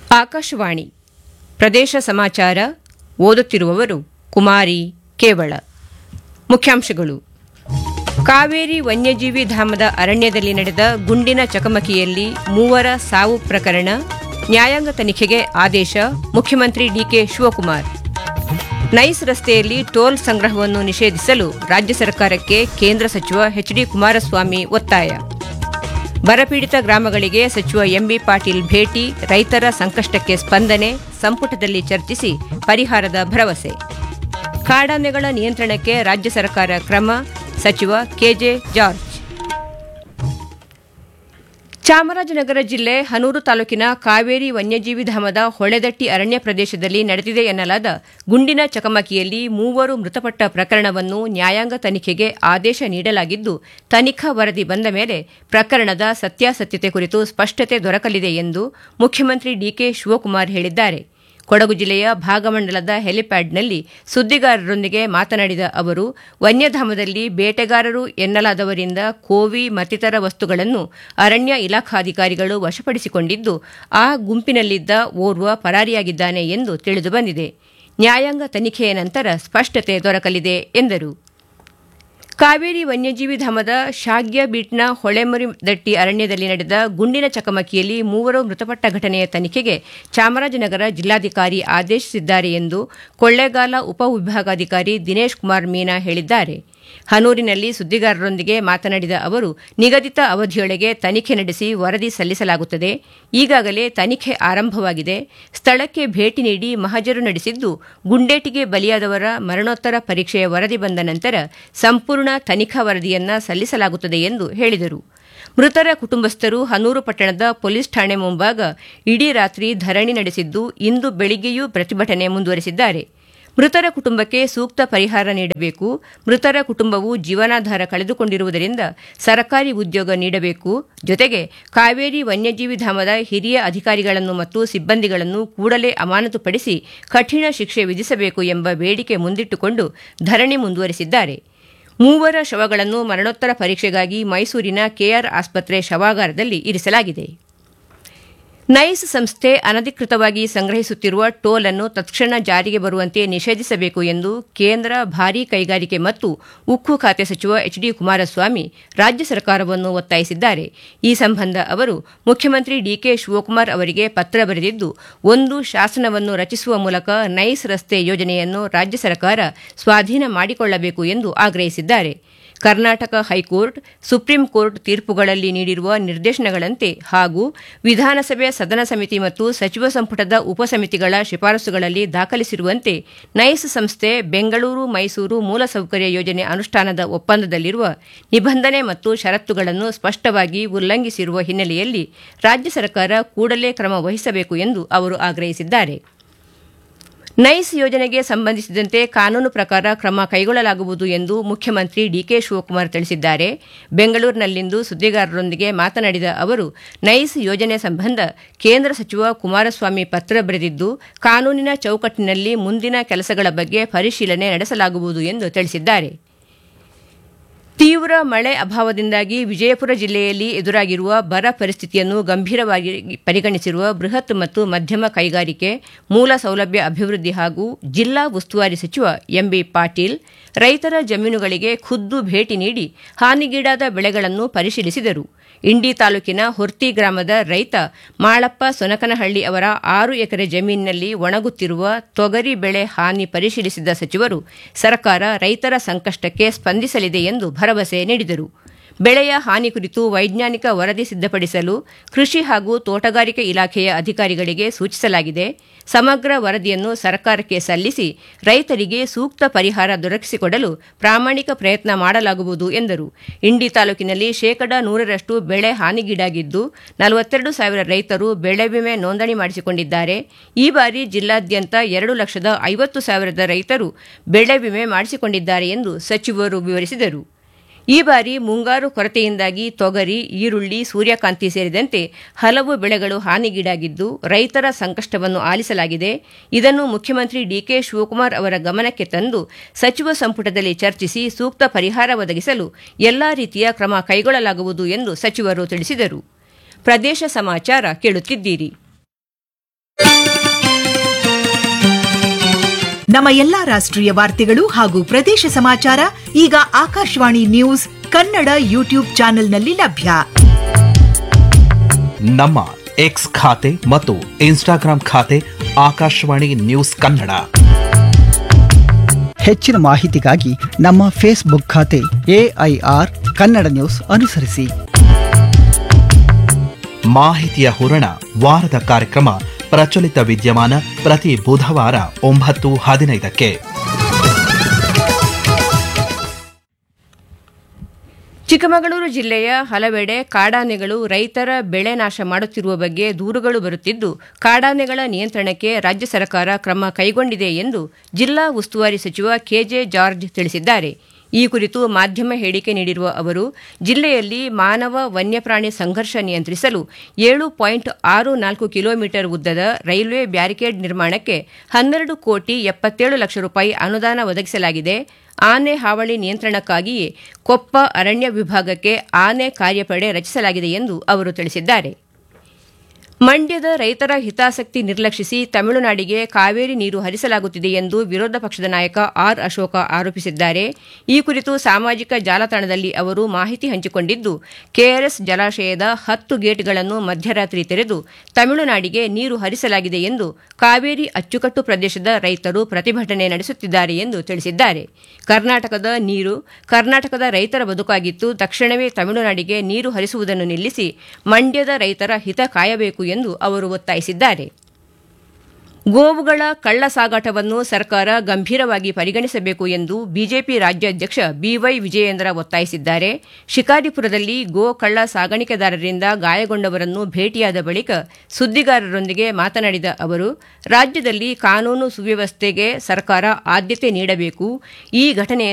ಆಕಾಶವಾಣಿ ಪ್ರದೇಶ ಸಮಾಚಾರ ಓದುತ್ತಿರುವವರು ಕುಮಾರಿ ಕೇವಳ ಮುಖ್ಯಾಂಶಗಳು ಕಾವೇರಿ ವನ್ಯಜೀವಿ ಧಾಮದ ಅರಣ್ಯದಲ್ಲಿ ನಡೆದ ಗುಂಡಿನ ಚಕಮಕಿಯಲ್ಲಿ ಮೂವರ ಸಾವು ಪ್ರಕರಣ ನ್ಯಾಯಾಂಗ ತನಿಖೆಗೆ ಆದೇಶ ಮುಖ್ಯಮಂತ್ರಿ ಡಿಕೆ ಶಿವಕುಮಾರ್ ನೈಸ್ ರಸ್ತೆಯಲ್ಲಿ ಟೋಲ್ ಸಂಗ್ರಹವನ್ನು ನಿಷೇಧಿಸಲು ರಾಜ್ಯ ಸರ್ಕಾರಕ್ಕೆ ಕೇಂದ್ರ ಸಚಿವ ಎಚ್ಡಿ ಕುಮಾರಸ್ವಾಮಿ ಒತ್ತಾಯ ಬರಪೀಡಿತ ಗ್ರಾಮಗಳಿಗೆ ಸಚಿವ ಎಂಬಿ ಪಾಟೀಲ್ ಭೇಟಿ ರೈತರ ಸಂಕಷ್ಟಕ್ಕೆ ಸ್ಪಂದನೆ ಸಂಪುಟದಲ್ಲಿ ಚರ್ಚಿಸಿ ಪರಿಹಾರದ ಭರವಸೆ ಕಾಡಾನೆಗಳ ನಿಯಂತ್ರಣಕ್ಕೆ ರಾಜ್ಯ ಸರ್ಕಾರ ಕ್ರಮ ಸಚಿವ ಕೆಜೆ ಜಾರ್ಜ್ ಚಾಮರಾಜನಗರ ಜಿಲ್ಲೆ ಹನೂರು ತಾಲೂಕಿನ ಕಾವೇರಿ ವನ್ಯಜೀವಿ ಧಾಮದ ಹೊಳೆದಟ್ಟಿ ಅರಣ್ಯ ಪ್ರದೇಶದಲ್ಲಿ ನಡೆದಿದೆ ಎನ್ನಲಾದ ಗುಂಡಿನ ಚಕಮಕಿಯಲ್ಲಿ ಮೂವರು ಮೃತಪಟ್ಟ ಪ್ರಕರಣವನ್ನು ನ್ಯಾಯಾಂಗ ತನಿಖೆಗೆ ಆದೇಶ ನೀಡಲಾಗಿದ್ದು ತನಿಖಾ ವರದಿ ಬಂದ ಮೇಲೆ ಪ್ರಕರಣದ ಸತ್ಯಾಸತ್ಯತೆ ಕುರಿತು ಸ್ಪಷ್ಟತೆ ದೊರಕಲಿದೆ ಎಂದು ಮುಖ್ಯಮಂತ್ರಿ ಡಿಕೆ ಶಿವಕುಮಾರ್ ಹೇಳಿದ್ದಾರೆ ಕೊಡಗು ಜಿಲ್ಲೆಯ ಭಾಗಮಂಡಲದ ಹೆಲಿಪ್ಯಾಡ್ನಲ್ಲಿ ಸುದ್ದಿಗಾರರೊಂದಿಗೆ ಮಾತನಾಡಿದ ಅವರು ವನ್ಯಧಾಮದಲ್ಲಿ ಬೇಟೆಗಾರರು ಎನ್ನಲಾದವರಿಂದ ಕೋವಿ ಮತ್ತಿತರ ವಸ್ತುಗಳನ್ನು ಅರಣ್ಯ ಇಲಾಖಾಧಿಕಾರಿಗಳು ವಶಪಡಿಸಿಕೊಂಡಿದ್ದು ಆ ಗುಂಪಿನಲ್ಲಿದ್ದ ಓರ್ವ ಪರಾರಿಯಾಗಿದ್ದಾನೆ ಎಂದು ತಿಳಿದುಬಂದಿದೆ ನ್ಯಾಯಾಂಗ ತನಿಖೆಯ ನಂತರ ಸ್ಪಷ್ಟತೆ ದೊರಕಲಿದೆ ಎಂದರು ಕಾವೇರಿ ವನ್ಯಜೀವಿ ಧಾಮದ ಶಾಗ್ಯ ಬೀಟ್ನ ಹೊಳೆಮರಿದಟ್ಟಿ ಅರಣ್ಯದಲ್ಲಿ ನಡೆದ ಗುಂಡಿನ ಚಕಮಕಿಯಲ್ಲಿ ಮೂವರು ಮೃತಪಟ್ಟ ಘಟನೆಯ ತನಿಖೆಗೆ ಚಾಮರಾಜನಗರ ಜಿಲ್ಲಾಧಿಕಾರಿ ಆದೇಶಿಸಿದ್ದಾರೆ ಎಂದು ಕೊಳ್ಳೇಗಾಲ ಉಪವಿಭಾಗಾಧಿಕಾರಿ ದಿನೇಶ್ ಕುಮಾರ್ ಮೀನಾ ಹೇಳಿದ್ದಾರೆ ಹನೂರಿನಲ್ಲಿ ಸುದ್ದಿಗಾರರೊಂದಿಗೆ ಮಾತನಾಡಿದ ಅವರು ನಿಗದಿತ ಅವಧಿಯೊಳಗೆ ತನಿಖೆ ನಡೆಸಿ ವರದಿ ಸಲ್ಲಿಸಲಾಗುತ್ತದೆ ಈಗಾಗಲೇ ತನಿಖೆ ಆರಂಭವಾಗಿದೆ ಸ್ಥಳಕ್ಕೆ ಭೇಟಿ ನೀಡಿ ಮಹಜರು ನಡೆಸಿದ್ದು ಗುಂಡೇಟಿಗೆ ಬಲಿಯಾದವರ ಮರಣೋತ್ತರ ಪರೀಕ್ಷೆಯ ವರದಿ ಬಂದ ನಂತರ ಸಂಪೂರ್ಣ ತನಿಖಾ ವರದಿಯನ್ನ ಸಲ್ಲಿಸಲಾಗುತ್ತದೆ ಎಂದು ಹೇಳಿದರು ಮೃತರ ಕುಟುಂಬಸ್ಥರು ಹನೂರು ಪಟ್ಟಣದ ಪೊಲೀಸ್ ಠಾಣೆ ಮುಂಭಾಗ ಇಡೀ ರಾತ್ರಿ ಧರಣಿ ನಡೆಸಿದ್ದು ಇಂದು ಬೆಳಿಗ್ಗೆಯೂ ಪ್ರತಿಭಟನೆ ಮುಂದುವರೆಸಿದ್ದಾರೆ ಮೃತರ ಕುಟುಂಬಕ್ಕೆ ಸೂಕ್ತ ಪರಿಹಾರ ನೀಡಬೇಕು ಮೃತರ ಕುಟುಂಬವು ಜೀವನಾಧಾರ ಕಳೆದುಕೊಂಡಿರುವುದರಿಂದ ಸರ್ಕಾರಿ ಉದ್ಯೋಗ ನೀಡಬೇಕು ಜೊತೆಗೆ ಕಾವೇರಿ ವನ್ಯಜೀವಿ ಧಾಮದ ಹಿರಿಯ ಅಧಿಕಾರಿಗಳನ್ನು ಮತ್ತು ಸಿಬ್ಬಂದಿಗಳನ್ನು ಕೂಡಲೇ ಅಮಾನತುಪಡಿಸಿ ಕಠಿಣ ಶಿಕ್ಷೆ ವಿಧಿಸಬೇಕು ಎಂಬ ಬೇಡಿಕೆ ಮುಂದಿಟ್ಟುಕೊಂಡು ಧರಣಿ ಮುಂದುವರೆಸಿದ್ದಾರೆ ಮೂವರ ಶವಗಳನ್ನು ಮರಣೋತ್ತರ ಪರೀಕ್ಷೆಗಾಗಿ ಮೈಸೂರಿನ ಕೆಆರ್ ಆಸ್ಪತ್ರೆ ಶವಾಗಾರದಲ್ಲಿ ಇರಿಸಲಾಗಿದೆ ನೈಸ್ ಸಂಸ್ಥೆ ಅನಧಿಕೃತವಾಗಿ ಸಂಗ್ರಹಿಸುತ್ತಿರುವ ಟೋಲ್ ಅನ್ನು ತಕ್ಷಣ ಜಾರಿಗೆ ಬರುವಂತೆ ನಿಷೇಧಿಸಬೇಕು ಎಂದು ಕೇಂದ್ರ ಭಾರೀ ಕೈಗಾರಿಕೆ ಮತ್ತು ಉಕ್ಕು ಖಾತೆ ಸಚಿವ ಎಚ್ ಡಿ ಕುಮಾರಸ್ವಾಮಿ ರಾಜ್ಯ ಸರ್ಕಾರವನ್ನು ಒತ್ತಾಯಿಸಿದ್ದಾರೆ ಈ ಸಂಬಂಧ ಅವರು ಮುಖ್ಯಮಂತ್ರಿ ಡಿಕೆ ಶಿವಕುಮಾರ್ ಅವರಿಗೆ ಪತ್ರ ಬರೆದಿದ್ದು ಒಂದು ಶಾಸನವನ್ನು ರಚಿಸುವ ಮೂಲಕ ನೈಸ್ ರಸ್ತೆ ಯೋಜನೆಯನ್ನು ರಾಜ್ಯ ಸರ್ಕಾರ ಸ್ವಾಧೀನ ಮಾಡಿಕೊಳ್ಳಬೇಕು ಎಂದು ಆಗ್ರಹಿಸಿದ್ದಾರೆ ಕರ್ನಾಟಕ ಹೈಕೋರ್ಟ್ ಸುಪ್ರೀಂ ಕೋರ್ಟ್ ತೀರ್ಪುಗಳಲ್ಲಿ ನೀಡಿರುವ ನಿರ್ದೇಶನಗಳಂತೆ ಹಾಗೂ ವಿಧಾನಸಭೆ ಸದನ ಸಮಿತಿ ಮತ್ತು ಸಚಿವ ಸಂಪುಟದ ಉಪಸಮಿತಿಗಳ ಶಿಫಾರಸುಗಳಲ್ಲಿ ದಾಖಲಿಸಿರುವಂತೆ ನೈಸ್ ಸಂಸ್ಥೆ ಬೆಂಗಳೂರು ಮೈಸೂರು ಮೂಲಸೌಕರ್ಯ ಯೋಜನೆ ಅನುಷ್ಠಾನದ ಒಪ್ಪಂದದಲ್ಲಿರುವ ನಿಬಂಧನೆ ಮತ್ತು ಷರತ್ತುಗಳನ್ನು ಸ್ಪಷ್ಟವಾಗಿ ಉಲ್ಲಂಘಿಸಿರುವ ಹಿನ್ನೆಲೆಯಲ್ಲಿ ರಾಜ್ಯ ಸರ್ಕಾರ ಕೂಡಲೇ ಕ್ರಮ ವಹಿಸಬೇಕು ಎಂದು ಅವರು ಆಗ್ರಹಿಸಿದ್ದಾರೆ ನೈಸ್ ಯೋಜನೆಗೆ ಸಂಬಂಧಿಸಿದಂತೆ ಕಾನೂನು ಪ್ರಕಾರ ಕ್ರಮ ಕೈಗೊಳ್ಳಲಾಗುವುದು ಎಂದು ಮುಖ್ಯಮಂತ್ರಿ ಡಿಕೆ ಶಿವಕುಮಾರ್ ತಿಳಿಸಿದ್ದಾರೆ ಬೆಂಗಳೂರಿನಲ್ಲಿಂದು ಸುದ್ದಿಗಾರರೊಂದಿಗೆ ಮಾತನಾಡಿದ ಅವರು ನೈಸ್ ಯೋಜನೆ ಸಂಬಂಧ ಕೇಂದ್ರ ಸಚಿವ ಕುಮಾರಸ್ವಾಮಿ ಪತ್ರ ಬರೆದಿದ್ದು ಕಾನೂನಿನ ಚೌಕಟ್ಟಿನಲ್ಲಿ ಮುಂದಿನ ಕೆಲಸಗಳ ಬಗ್ಗೆ ಪರಿಶೀಲನೆ ನಡೆಸಲಾಗುವುದು ಎಂದು ತಿಳಿಸಿದ್ದಾರೆ ತೀವ್ರ ಮಳೆ ಅಭಾವದಿಂದಾಗಿ ವಿಜಯಪುರ ಜಿಲ್ಲೆಯಲ್ಲಿ ಎದುರಾಗಿರುವ ಬರ ಪರಿಸ್ಥಿತಿಯನ್ನು ಗಂಭೀರವಾಗಿ ಪರಿಗಣಿಸಿರುವ ಬೃಹತ್ ಮತ್ತು ಮಧ್ಯಮ ಕೈಗಾರಿಕೆ ಮೂಲ ಸೌಲಭ್ಯ ಅಭಿವೃದ್ಧಿ ಹಾಗೂ ಜಿಲ್ಲಾ ಉಸ್ತುವಾರಿ ಸಚಿವ ಎಂಬಿ ಪಾಟೀಲ್ ರೈತರ ಜಮೀನುಗಳಿಗೆ ಖುದ್ದು ಭೇಟಿ ನೀಡಿ ಹಾನಿಗೀಡಾದ ಬೆಳೆಗಳನ್ನು ಪರಿಶೀಲಿಸಿದರು ಇಂಡಿ ತಾಲೂಕಿನ ಹೊರ್ತಿ ಗ್ರಾಮದ ರೈತ ಮಾಳಪ್ಪ ಸೊನಕನಹಳ್ಳಿ ಅವರ ಆರು ಎಕರೆ ಜಮೀನಿನಲ್ಲಿ ಒಣಗುತ್ತಿರುವ ತೊಗರಿ ಬೆಳೆ ಹಾನಿ ಪರಿಶೀಲಿಸಿದ ಸಚಿವರು ಸರ್ಕಾರ ರೈತರ ಸಂಕಷ್ಟಕ್ಕೆ ಸ್ಪಂದಿಸಲಿದೆ ಎಂದು ಭರವಸೆ ನೀಡಿದರು ಬೆಳೆಯ ಹಾನಿ ಕುರಿತು ವೈಜ್ಞಾನಿಕ ವರದಿ ಸಿದ್ಧಪಡಿಸಲು ಕೃಷಿ ಹಾಗೂ ತೋಟಗಾರಿಕೆ ಇಲಾಖೆಯ ಅಧಿಕಾರಿಗಳಿಗೆ ಸೂಚಿಸಲಾಗಿದೆ ಸಮಗ್ರ ವರದಿಯನ್ನು ಸರ್ಕಾರಕ್ಕೆ ಸಲ್ಲಿಸಿ ರೈತರಿಗೆ ಸೂಕ್ತ ಪರಿಹಾರ ದೊರಕಿಸಿಕೊಡಲು ಪ್ರಾಮಾಣಿಕ ಪ್ರಯತ್ನ ಮಾಡಲಾಗುವುದು ಎಂದರು ಇಂಡಿ ತಾಲೂಕಿನಲ್ಲಿ ಶೇಕಡ ನೂರರಷ್ಟು ಬೆಳೆ ಹಾನಿಗೀಡಾಗಿದ್ದು ನಲವತ್ತೆರಡು ಸಾವಿರ ರೈತರು ಬೆಳೆ ವಿಮೆ ನೋಂದಣಿ ಮಾಡಿಸಿಕೊಂಡಿದ್ದಾರೆ ಈ ಬಾರಿ ಜಿಲ್ಲಾದ್ಯಂತ ಎರಡು ಲಕ್ಷದ ಐವತ್ತು ಸಾವಿರದ ರೈತರು ಬೆಳೆ ವಿಮೆ ಮಾಡಿಸಿಕೊಂಡಿದ್ದಾರೆ ಎಂದು ಸಚಿವರು ವಿವರಿಸಿದರು ಈ ಬಾರಿ ಮುಂಗಾರು ಕೊರತೆಯಿಂದಾಗಿ ತೊಗರಿ ಈರುಳ್ಳಿ ಸೂರ್ಯಕಾಂತಿ ಸೇರಿದಂತೆ ಹಲವು ಬೆಳೆಗಳು ಹಾನಿಗೀಡಾಗಿದ್ದು ರೈತರ ಸಂಕಷ್ಟವನ್ನು ಆಲಿಸಲಾಗಿದೆ ಇದನ್ನು ಮುಖ್ಯಮಂತ್ರಿ ಡಿಕೆ ಶಿವಕುಮಾರ್ ಅವರ ಗಮನಕ್ಕೆ ತಂದು ಸಚಿವ ಸಂಪುಟದಲ್ಲಿ ಚರ್ಚಿಸಿ ಸೂಕ್ತ ಪರಿಹಾರ ಒದಗಿಸಲು ಎಲ್ಲಾ ರೀತಿಯ ಕ್ರಮ ಕೈಗೊಳ್ಳಲಾಗುವುದು ಎಂದು ಸಚಿವರು ತಿಳಿಸಿದರು ಪ್ರದೇಶ ಸಮಾಚಾರ ಕೇಳುತ್ತಿದ್ದೀರಿ ನಮ್ಮ ಎಲ್ಲಾ ರಾಷ್ಟ್ರೀಯ ವಾರ್ತೆಗಳು ಹಾಗೂ ಪ್ರದೇಶ ಸಮಾಚಾರ ಈಗ ಆಕಾಶವಾಣಿ ನ್ಯೂಸ್ ಕನ್ನಡ ಯೂಟ್ಯೂಬ್ ಚಾನೆಲ್ನಲ್ಲಿ ಲಭ್ಯ ನಮ್ಮ ಎಕ್ಸ್ ಖಾತೆ ಮತ್ತು ಇನ್ಸ್ಟಾಗ್ರಾಂ ಖಾತೆ ಆಕಾಶವಾಣಿ ನ್ಯೂಸ್ ಕನ್ನಡ ಹೆಚ್ಚಿನ ಮಾಹಿತಿಗಾಗಿ ನಮ್ಮ ಫೇಸ್ಬುಕ್ ಖಾತೆ ಎಐಆರ್ ಕನ್ನಡ ನ್ಯೂಸ್ ಅನುಸರಿಸಿ ಮಾಹಿತಿಯ ಹೂರಣ ವಾರದ ಕಾರ್ಯಕ್ರಮ ಪ್ರಚಲಿತ ವಿದ್ಯಮಾನ ಪ್ರತಿ ಬುಧವಾರ ಒಂಬತ್ತು ಹದಿನೈದಕ್ಕೆ ಚಿಕ್ಕಮಗಳೂರು ಜಿಲ್ಲೆಯ ಹಲವೆಡೆ ಕಾಡಾನೆಗಳು ರೈತರ ಬೆಳೆ ನಾಶ ಮಾಡುತ್ತಿರುವ ಬಗ್ಗೆ ದೂರುಗಳು ಬರುತ್ತಿದ್ದು ಕಾಡಾನೆಗಳ ನಿಯಂತ್ರಣಕ್ಕೆ ರಾಜ್ಯ ಸರ್ಕಾರ ಕ್ರಮ ಕೈಗೊಂಡಿದೆ ಎಂದು ಜಿಲ್ಲಾ ಉಸ್ತುವಾರಿ ಸಚಿವ ಕೆಜೆ ಜಾರ್ಜ್ ತಿಳಿಸಿದ್ದಾರೆ ಈ ಕುರಿತು ಮಾಧ್ಯಮ ಹೇಳಿಕೆ ನೀಡಿರುವ ಅವರು ಜಿಲ್ಲೆಯಲ್ಲಿ ಮಾನವ ವನ್ಯಪ್ರಾಣಿ ಸಂಘರ್ಷ ನಿಯಂತ್ರಿಸಲು ಏಳು ಪಾಯಿಂಟ್ ಆರು ನಾಲ್ಕು ಕಿಲೋಮೀಟರ್ ಉದ್ದದ ರೈಲ್ವೆ ಬ್ಯಾರಿಕೇಡ್ ನಿರ್ಮಾಣಕ್ಕೆ ಹನ್ನೆರಡು ಕೋಟಿ ಎಪ್ಪತ್ತೇಳು ಲಕ್ಷ ರೂಪಾಯಿ ಅನುದಾನ ಒದಗಿಸಲಾಗಿದೆ ಆನೆ ಹಾವಳಿ ನಿಯಂತ್ರಣಕ್ಕಾಗಿಯೇ ಕೊಪ್ಪ ಅರಣ್ಯ ವಿಭಾಗಕ್ಕೆ ಆನೆ ಕಾರ್ಯಪಡೆ ರಚಿಸಲಾಗಿದೆ ಎಂದು ಅವರು ತಿಳಿಸಿದ್ದಾರೆ ಮಂಡ್ಯದ ರೈತರ ಹಿತಾಸಕ್ತಿ ನಿರ್ಲಕ್ಷಿಸಿ ತಮಿಳುನಾಡಿಗೆ ಕಾವೇರಿ ನೀರು ಹರಿಸಲಾಗುತ್ತಿದೆ ಎಂದು ವಿರೋಧ ಪಕ್ಷದ ನಾಯಕ ಆರ್ ಅಶೋಕ ಆರೋಪಿಸಿದ್ದಾರೆ ಈ ಕುರಿತು ಸಾಮಾಜಿಕ ಜಾಲತಾಣದಲ್ಲಿ ಅವರು ಮಾಹಿತಿ ಹಂಚಿಕೊಂಡಿದ್ದು ಕೆಆರ್ಎಸ್ ಜಲಾಶಯದ ಹತ್ತು ಗೇಟ್ಗಳನ್ನು ಮಧ್ಯರಾತ್ರಿ ತೆರೆದು ತಮಿಳುನಾಡಿಗೆ ನೀರು ಹರಿಸಲಾಗಿದೆ ಎಂದು ಕಾವೇರಿ ಅಚ್ಚುಕಟ್ಟು ಪ್ರದೇಶದ ರೈತರು ಪ್ರತಿಭಟನೆ ನಡೆಸುತ್ತಿದ್ದಾರೆ ಎಂದು ತಿಳಿಸಿದ್ದಾರೆ ಕರ್ನಾಟಕದ ನೀರು ಕರ್ನಾಟಕದ ರೈತರ ಬದುಕಾಗಿದ್ದು ತಕ್ಷಣವೇ ತಮಿಳುನಾಡಿಗೆ ನೀರು ಹರಿಸುವುದನ್ನು ನಿಲ್ಲಿಸಿ ಮಂಡ್ಯದ ರೈತರ ಹಿತ ಕಾಯಬೇಕು ಎಂದು ಅವರು ಒತ್ತಾಯಿಸಿದ್ದಾರೆ ಗೋವುಗಳ ಕಳ್ಳ ಸಾಗಾಟವನ್ನು ಸರ್ಕಾರ ಗಂಭೀರವಾಗಿ ಪರಿಗಣಿಸಬೇಕು ಎಂದು ಬಿಜೆಪಿ ರಾಜ್ಯಾಧ್ಯಕ್ಷ ಬಿವೈ ವಿಜಯೇಂದ್ರ ಒತ್ತಾಯಿಸಿದ್ದಾರೆ ಶಿಕಾರಿಪುರದಲ್ಲಿ ಗೋ ಕಳ್ಳ ಸಾಗಾಣಿಕೆದಾರರಿಂದ ಗಾಯಗೊಂಡವರನ್ನು ಭೇಟಿಯಾದ ಬಳಿಕ ಸುದ್ದಿಗಾರರೊಂದಿಗೆ ಮಾತನಾಡಿದ ಅವರು ರಾಜ್ಯದಲ್ಲಿ ಕಾನೂನು ಸುವ್ಯವಸ್ಥೆಗೆ ಸರ್ಕಾರ ಆದ್ಯತೆ ನೀಡಬೇಕು ಈ ಘಟನೆ